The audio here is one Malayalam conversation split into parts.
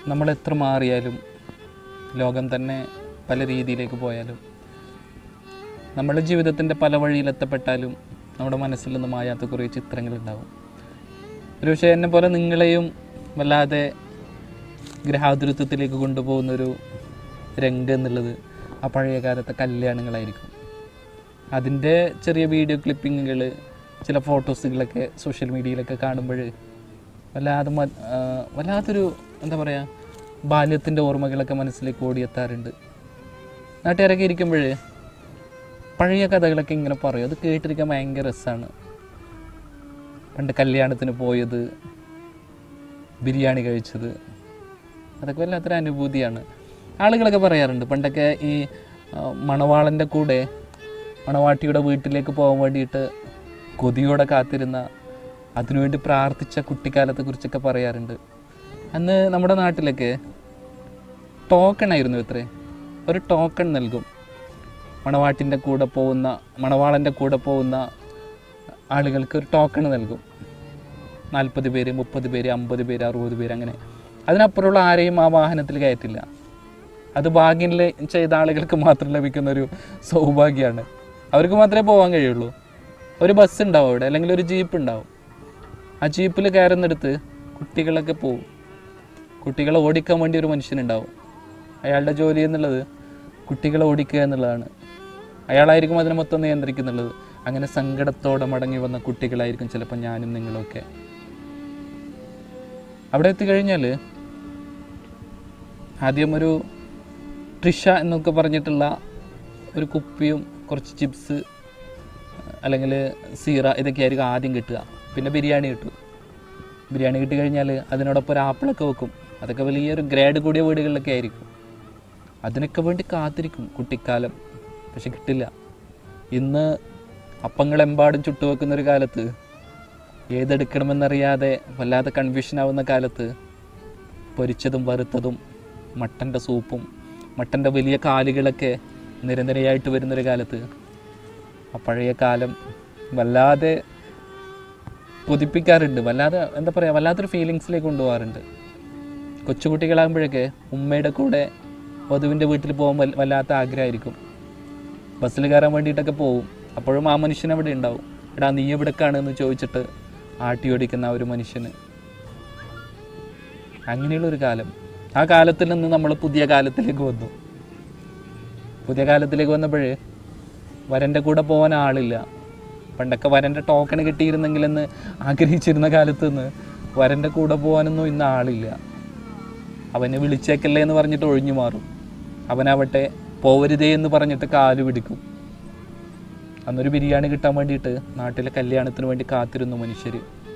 നമ്മൾ എത്ര മാറിയാലും ലോകം തന്നെ പല രീതിയിലേക്ക് പോയാലും നമ്മുടെ ജീവിതത്തിൻ്റെ പല വഴിയിലെത്തപ്പെട്ടാലും നമ്മുടെ മനസ്സിൽ നിന്ന് മായാത്ത കുറേ ചിത്രങ്ങളുണ്ടാവും ഒരുപക്ഷെ എന്നെ പോലെ നിങ്ങളെയും വല്ലാതെ ഗ്രഹാതുരത്വത്തിലേക്ക് കൊണ്ടുപോകുന്നൊരു രംഗം എന്നുള്ളത് ആ പഴയ കാലത്തെ കല്യാണങ്ങളായിരിക്കും അതിൻ്റെ ചെറിയ വീഡിയോ ക്ലിപ്പിങ്ങുകൾ ചില ഫോട്ടോസുകളൊക്കെ സോഷ്യൽ മീഡിയയിലൊക്കെ കാണുമ്പോൾ വല്ലാതെ മ- ആ, വല്ലാത്തൊരു എന്താ പറയുക ബാല്യത്തിൻ്റെ ഓർമ്മകളൊക്കെ മനസ്സിലേക്ക് ഓടിയെത്താറുണ്ട് നാട്ടുകാരൊക്കെ ഇരിക്കുമ്പോൾ പഴയ കഥകളൊക്കെ ഇങ്ങനെ പറയും അത് കേട്ടിരിക്കാൻ ഭയങ്കര രസമാണ് പണ്ട് കല്യാണത്തിന് പോയത് ബിരിയാണി കഴിച്ചത് അതൊക്കെ വല്ലാത്തൊരു അനുഭൂതിയാണ് ആളുകളൊക്കെ പറയാറുണ്ട് പണ്ടൊക്കെ ഈ ആ, മണവാളൻ്റെ കൂടെ മണവാട്ടിയുടെ വീട്ടിലേക്ക് പോകാൻ വേണ്ടിയിട്ട് കൊതിയോടെ കാത്തിരുന്ന അതിനുവേണ്ടി പ്രാർത്ഥിച്ച കുട്ടിക്കാലത്തെക്കുറിച്ചൊക്കെ പറയാറുണ്ട് അന്ന് നമ്മുടെ നാട്ടിലൊക്കെ ടോക്കൺ ആയിരുന്നു ഇത്രേ ഒരു ടോക്കൺ നൽകും മണവാട്ടിൻ്റെ കൂടെ പോകുന്ന മണവാളൻ്റെ കൂടെ പോകുന്ന ആളുകൾക്ക് ഒരു ടോക്കൺ നൽകും നാൽപ്പത് പേര് മുപ്പത് പേര് അമ്പത് പേര് അറുപത് പേര് അങ്ങനെ അതിനപ്പുറമുള്ള ആരെയും ആ വാഹനത്തിൽ കയറ്റില്ല അത് ഭാഗ്യം ലെ- ചെയ്ത ആളുകൾക്ക് മാത്രം ലഭിക്കുന്ന ഒരു സൗഭാഗ്യമാണ് അവർക്ക് മാത്രമേ പോകാൻ കഴിയുള്ളൂ ഒരു ബസ് ഉണ്ടാവും അവിടെ അല്ലെങ്കിൽ ഒരു ജീപ്പ് ഉണ്ടാവും ആ ജീപ്പിൽ കയറുന്നിടത്ത് കുട്ടികളൊക്കെ പോവും കുട്ടികളെ ഓടിക്കാൻ വേണ്ടി ഒരു മനുഷ്യനുണ്ടാവും അയാളുടെ ജോലി എന്നുള്ളത് കുട്ടികളെ ഓടിക്കുക എന്നുള്ളതാണ് അയാളായിരിക്കും അതിനെ മൊത്തം നിയന്ത്രിക്കുന്നുള്ളത് അങ്ങനെ സങ്കടത്തോടെ മടങ്ങി വന്ന കുട്ടികളായിരിക്കും ചിലപ്പോൾ ഞാനും നിങ്ങളൊക്കെ അവിടെ എത്തിക്കഴിഞ്ഞാൽ ആദ്യം ഒരു ട്രിഷ എന്നൊക്കെ പറഞ്ഞിട്ടുള്ള ഒരു കുപ്പിയും കുറച്ച് ചിപ്സ് അല്ലെങ്കിൽ സീറ ഇതൊക്കെ ആയിരിക്കും ആദ്യം കിട്ടുക പിന്നെ ബിരിയാണി കിട്ടും ബിരിയാണി കിട്ടി കഴിഞ്ഞാൽ അതിനോടൊപ്പം ഒരു ആപ്പിളൊക്കെ വെക്കും അതൊക്കെ വലിയൊരു ഗ്രേഡ് കൂടിയ വീടുകളിലൊക്കെ ആയിരിക്കും അതിനൊക്കെ വേണ്ടി കാത്തിരിക്കും കുട്ടിക്കാലം പക്ഷെ കിട്ടില്ല ഇന്ന് അപ്പങ്ങളെമ്പാടും ചുട്ടുവെക്കുന്ന ഒരു കാലത്ത് ഏതെടുക്കണമെന്നറിയാതെ വല്ലാതെ കൺഫ്യൂഷൻ ആവുന്ന കാലത്ത് പൊരിച്ചതും വറുത്തതും മട്ടൻ്റെ സൂപ്പും മട്ടൻ്റെ വലിയ കാലുകളൊക്കെ നിരനിരയായിട്ട് വരുന്നൊരു കാലത്ത് ആ പഴയ കാലം വല്ലാതെ കൊതിപ്പിക്കാറുണ്ട് വല്ലാതെ എന്താ പറയുക വല്ലാത്തൊരു ഫീലിങ്സിലേക്ക് കൊണ്ടുപോകാറുണ്ട് കൊച്ചുകുട്ടികളാകുമ്പോഴൊക്കെ ഉമ്മയുടെ കൂടെ വധുവിൻ്റെ വീട്ടിൽ പോകാൻ വല്ല- വല്ലാത്ത ആഗ്രഹമായിരിക്കും ബസ്സിൽ കയറാൻ വേണ്ടിയിട്ടൊക്കെ പോവും അപ്പോഴും ആ മനുഷ്യൻ അവിടെ ഉണ്ടാവും എടാ നീ എവിടേക്കാണ് എന്ന് ചോദിച്ചിട്ട് ആട്ടി ഓടിക്കുന്ന ആ ഒരു മനുഷ്യന് അങ്ങനെയുള്ളൊരു കാലം ആ കാലത്തിൽ നിന്ന് നമ്മൾ പുതിയ കാലത്തിലേക്ക് വന്നു പുതിയ കാലത്തിലേക്ക് വന്നപ്പോഴേ വരൻ്റെ കൂടെ പോകാൻ ആളില്ല പണ്ടൊക്കെ വരൻ്റെ ടോക്കൺ കിട്ടിയിരുന്നെങ്കിലെന്ന് ആഗ്രഹിച്ചിരുന്ന കാലത്ത് നിന്ന് വരൻ്റെ കൂടെ പോകാനൊന്നും ഇന്ന് ആളില്ല അവനെ വിളിച്ചേക്കല്ലേ എന്ന് പറഞ്ഞിട്ട് ഒഴിഞ്ഞു മാറും അവനാവട്ടെ പോവരുതേ എന്ന് പറഞ്ഞിട്ട് കാല് പിടിക്കും അന്നൊരു ബിരിയാണി കിട്ടാൻ വേണ്ടിയിട്ട് നാട്ടിലെ കല്യാണത്തിന് വേണ്ടി കാത്തിരുന്നു മനുഷ്യർ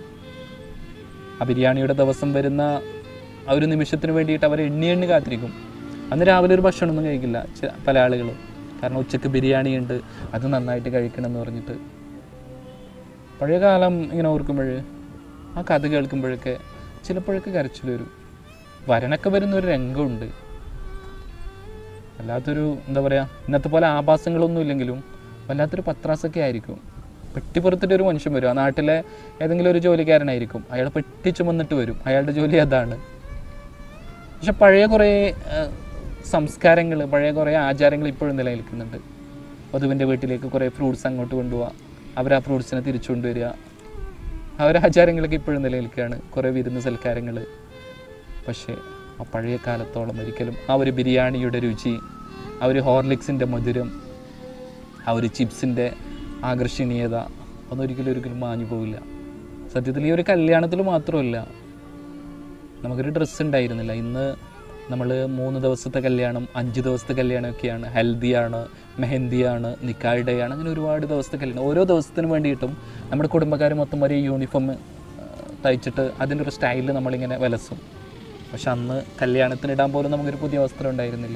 ആ ബിരിയാണിയുടെ ദിവസം വരുന്ന ആ ഒരു നിമിഷത്തിന് വേണ്ടിയിട്ട് അവർ എണ്ണി എണ്ണി കാത്തിരിക്കും അന്ന് രാവിലെ ഒരു ഭക്ഷണമൊന്നും കഴിക്കില്ല ചെ- പല ആളുകളും കാരണം ഉച്ചക്ക് ബിരിയാണി ഉണ്ട് അത് നന്നായിട്ട് കഴിക്കണം എന്ന് പറഞ്ഞിട്ട് പഴയ കാലം ഇങ്ങനെ ഓർക്കുമ്പോൾ ആ കഥ കേൾക്കുമ്പോഴൊക്കെ ചിലപ്പോഴൊക്കെ കരച്ചിൽ വരും വരനൊക്കെ വരുന്ന ഒരു രംഗമുണ്ട് വല്ലാത്തൊരു എന്താ പറയുക ഇന്നത്തെ പോലെ ആഭാസങ്ങളൊന്നും ഇല്ലെങ്കിലും വല്ലാത്തൊരു പത്രാസൊക്കെ ആയിരിക്കും പെട്ടിപ്പുറത്തിട്ട് ഒരു മനുഷ്യൻ വരും ആ നാട്ടിലെ ഏതെങ്കിലും ഒരു ജോലിക്കാരനായിരിക്കും അയാൾ പെട്ടി ചുമന്നിട്ട് വരും അയാളുടെ ജോലി അതാണ് പക്ഷെ പഴയ കുറേ സംസ്കാരങ്ങൾ പഴയ കുറേ ആചാരങ്ങൾ ഇപ്പോഴും നിലനിൽക്കുന്നുണ്ട് വധുവിൻ്റെ വീട്ടിലേക്ക് കുറേ ഫ്രൂട്ട്സ് അങ്ങോട്ട് കൊണ്ടുപോവുക അവർ ആ ഫ്രൂട്ട്സിനെ തിരിച്ചു കൊണ്ടുവരിക ആ ഒരു ആചാരങ്ങളൊക്കെ ഇപ്പോഴും നിലനിൽക്കുകയാണ് കുറേ വിരുന്ന് സൽക്കാരങ്ങൾ പക്ഷേ ആ പഴയ കാലത്തോളം ഒരിക്കലും ആ ഒരു ബിരിയാണിയുടെ രുചി ആ ഒരു ഹോർലിക്സിൻ്റെ മധുരം ആ ഒരു ചിപ്സിൻ്റെ ആകർഷണീയത അതൊരിക്കലും ഒരിക്കലും മാഞ്ഞു പോവില്ല സത്യത്തിൽ ഈ ഒരു കല്യാണത്തിൽ മാത്രമല്ല നമുക്കൊരു ഡ്രസ്സ് ഉണ്ടായിരുന്നില്ല ഇന്ന് നമ്മൾ മൂന്ന് ദിവസത്തെ കല്യാണം അഞ്ച് ദിവസത്തെ കല്യാണമൊക്കെയാണ് ഹൽദിയാണ് മെഹന്തിയാണ് നിക്കായ് ഡേ ആണ് അങ്ങനെ ഒരുപാട് ദിവസത്തെ കല്യാണം ഓരോ ദിവസത്തിന് വേണ്ടിയിട്ടും നമ്മുടെ കുടുംബക്കാർ മൊത്തം ഒരേ യൂണിഫോം തയ്ച്ചിട്ട് അതിൻ്റെ ഒരു സ്റ്റൈലിൽ നമ്മളിങ്ങനെ വിലസും പക്ഷെ അന്ന് കല്യാണത്തിനിടാൻ പോലും നമുക്കൊരു പുതിയ വസ്ത്രം ഉണ്ടായിരുന്നില്ല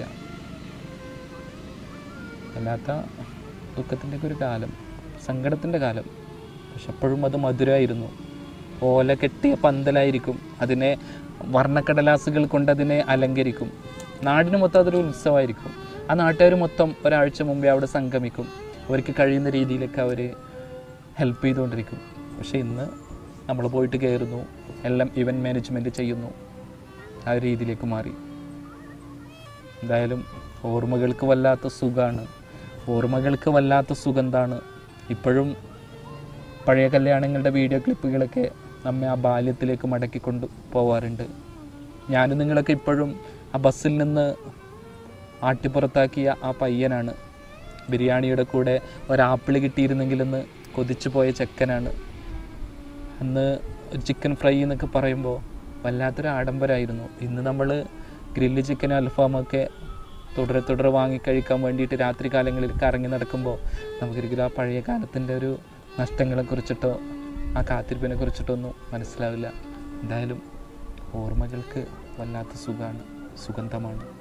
അല്ലാത്ത ദുഃഖത്തിൻ്റെ ഒരു കാലം സങ്കടത്തിൻ്റെ കാലം പക്ഷെ അപ്പോഴും അത് മധുരമായിരുന്നു ഓല കെട്ടിയ പന്തലായിരിക്കും അതിനെ വർണ്ണക്കടലാസുകൾ കൊണ്ട് അതിനെ അലങ്കരിക്കും നാടിന് മൊത്തം അതൊരു ഉത്സവമായിരിക്കും ആ നാട്ടുകാർ മൊത്തം ഒരാഴ്ച മുമ്പേ അവിടെ സംഗമിക്കും അവർക്ക് കഴിയുന്ന രീതിയിലൊക്കെ അവർ ഹെൽപ്പ് ചെയ്തുകൊണ്ടിരിക്കും പക്ഷേ ഇന്ന് നമ്മൾ പോയിട്ട് കയറുന്നു എല്ലാം ഇവൻറ്റ് മാനേജ്മെൻറ്റ് ചെയ്യുന്നു ആ ഒരു രീതിയിലേക്ക് മാറി എന്തായാലും ഓർമ്മകൾക്ക് വല്ലാത്ത സുഖമാണ് ഓർമ്മകൾക്ക് വല്ലാത്ത സുഗന്ധാണ് ഇപ്പോഴും പഴയ കല്യാണങ്ങളുടെ വീഡിയോ ക്ലിപ്പുകളൊക്കെ നമ്മെ ആ ബാല്യത്തിലേക്ക് മടക്കിക്കൊണ്ട് പോവാറുണ്ട് ഞാനും നിങ്ങളൊക്കെ ഇപ്പോഴും ആ ബസ്സിൽ നിന്ന് ആട്ടിപ്പുറത്താക്കിയ ആ പയ്യനാണ് ബിരിയാണിയുടെ കൂടെ ഒരാപ്പിൾ കിട്ടിയിരുന്നെങ്കിലെന്ന് കൊതിച്ചു പോയ ചെക്കനാണ് അന്ന് ചിക്കൻ ഫ്രൈ എന്നൊക്കെ പറയുമ്പോൾ വല്ലാത്തൊരു ആഡംബരമായിരുന്നു ഇന്ന് നമ്മൾ ഗ്രില്ല് ചിക്കൻ അൽഫാമൊക്കെ തുടരെ തുടരെ വാങ്ങിക്കഴിക്കാൻ വേണ്ടിയിട്ട് രാത്രി കാലങ്ങളിൽ കറങ്ങി നടക്കുമ്പോൾ നമുക്കൊരിക്കലും ആ പഴയ കാലത്തിൻ്റെ ഒരു നഷ്ടങ്ങളെക്കുറിച്ചിട്ടോ ആ കാത്തിരിപ്പിനെ കുറിച്ചിട്ടോ ഒന്നും മനസ്സിലാവില്ല എന്തായാലും ഓർമ്മകൾക്ക് വല്ലാത്ത സുഖമാണ് സുഗന്ധമാണ്